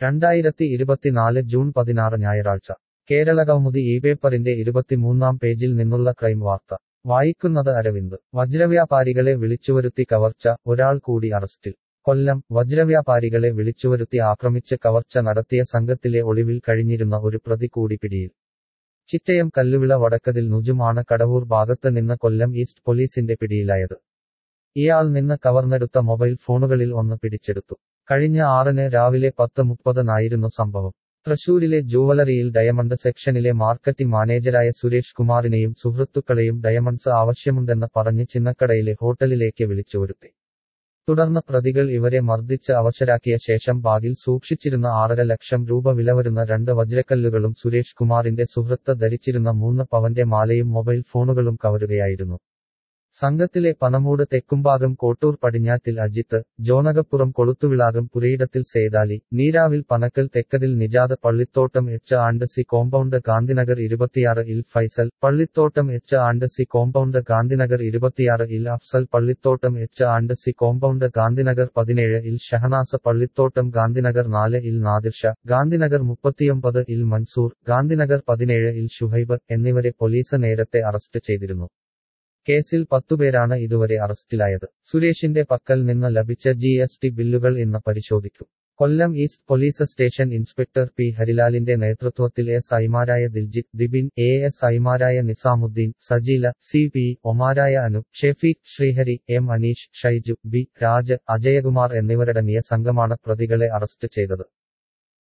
രണ്ടായിരത്തി ഇരുപത്തിനാല് ജൂൺ പതിനാറ് ഞായറാഴ്ച കേരളകൗമുദി ഈ പേപ്പറിന്റെ ഇരുപത്തിമൂന്നാം പേജിൽ നിന്നുള്ള ക്രൈം വാർത്ത വായിക്കുന്നത് അരവിന്ദ് വജ്രവ്യാപാരികളെ വിളിച്ചുവരുത്തി കവർച്ച ഒരാൾ കൂടി അറസ്റ്റിൽ കൊല്ലം വജ്രവ്യാപാരികളെ വിളിച്ചുവരുത്തി ആക്രമിച്ച് കവർച്ച നടത്തിയ സംഘത്തിലെ ഒളിവിൽ കഴിഞ്ഞിരുന്ന ഒരു പ്രതി കൂടി പിടിയിൽ ചിറ്റയം കല്ലുവിള വടക്കതിൽ നുജുമാണ് കടവൂർ ഭാഗത്ത് നിന്ന് കൊല്ലം ഈസ്റ്റ് പോലീസിന്റെ പിടിയിലായത് ഇയാൾ നിന്ന് കവർന്നെടുത്ത മൊബൈൽ ഫോണുകളിൽ ഒന്ന് പിടിച്ചെടുത്തു കഴിഞ്ഞ ആറിന് രാവിലെ പത്ത് മുപ്പതിനായിരുന്നു സംഭവം തൃശൂരിലെ ജൂവലറിയിൽ ഡയമണ്ട് സെക്ഷനിലെ മാർക്കറ്റിംഗ് മാനേജരായ സുരേഷ് കുമാറിനെയും സുഹൃത്തുക്കളെയും ഡയമണ്ട്സ് ആവശ്യമുണ്ടെന്ന് പറഞ്ഞ് ചിന്നക്കടയിലെ ഹോട്ടലിലേക്ക് വിളിച്ചുവരുത്തി തുടർന്ന് പ്രതികൾ ഇവരെ മർദ്ദിച്ച് അവശരാക്കിയ ശേഷം ബാഗിൽ സൂക്ഷിച്ചിരുന്ന ആറര ലക്ഷം രൂപ വില വരുന്ന രണ്ട് വജ്രക്കല്ലുകളും സുരേഷ് കുമാറിന്റെ സുഹൃത്ത് ധരിച്ചിരുന്ന മൂന്ന് പവന്റെ മാലയും മൊബൈൽ ഫോണുകളും കവരുകയായിരുന്നു സംഘത്തിലെ പനമൂട് തെക്കുംഭാഗം കോട്ടൂർ പടിഞ്ഞാത്തിൽ അജിത്ത് ജോനകപ്പുറം കൊളുത്തുവിളാകം പുരയിടത്തിൽ സേതാലി നീരാവിൽ പനക്കൽ തെക്കതിൽ Nijad Pallithottam H and C compound Gandhinagar ഇരുപത്തിയാറ് ഇൽ Faisal Pallithottam H and C compound Gandhinagar ഇരുപത്തിയാറ് ഇൽ Afsal Pallithottam H and C compound Gandhinagar പതിനേഴ് ഇൽ ഷഹനാസ് പള്ളിത്തോട്ടം ഗാന്ധിനഗർ നാല് ഇൽ നാദിർഷ ഗാന്ധിനഗർ മുപ്പത്തിയൊമ്പത് ഇൽ മൻസൂർ ഗാന്ധിനഗർ പതിനേഴ് ഇൽ ഷുഹൈബ് എന്നിവരെ പോലീസ് നേരത്തെ അറസ്റ്റ് ചെയ്തിരുന്നു കേസിൽ പത്തുപേരാണ് ഇതുവരെ അറസ്റ്റിലായത് സുരേഷിന്റെ പക്കൽ നിന്ന് ലഭിച്ച ജി എസ് ടി ബില്ലുകൾ ഇന്ന് പരിശോധിക്കും Kollam east police station inspector P ഹരിലാലിന്റെ നേതൃത്വത്തിൽ എസ് ഐമാരായ ദിൽജിത്ത് ദിബിൻ എ എസ് ഐമാരായ നിസാമുദ്ദീൻ സജീല സി പി ഒമാരായ അനു ഷെഫീഖ് ശ്രീഹരി എം അനീഷ് ഷൈജു ബി രാജ് അജയകുമാർ എന്നിവരടങ്ങിയ സംഘമാണ് പ്രതികളെ അറസ്റ്റ് ചെയ്തത്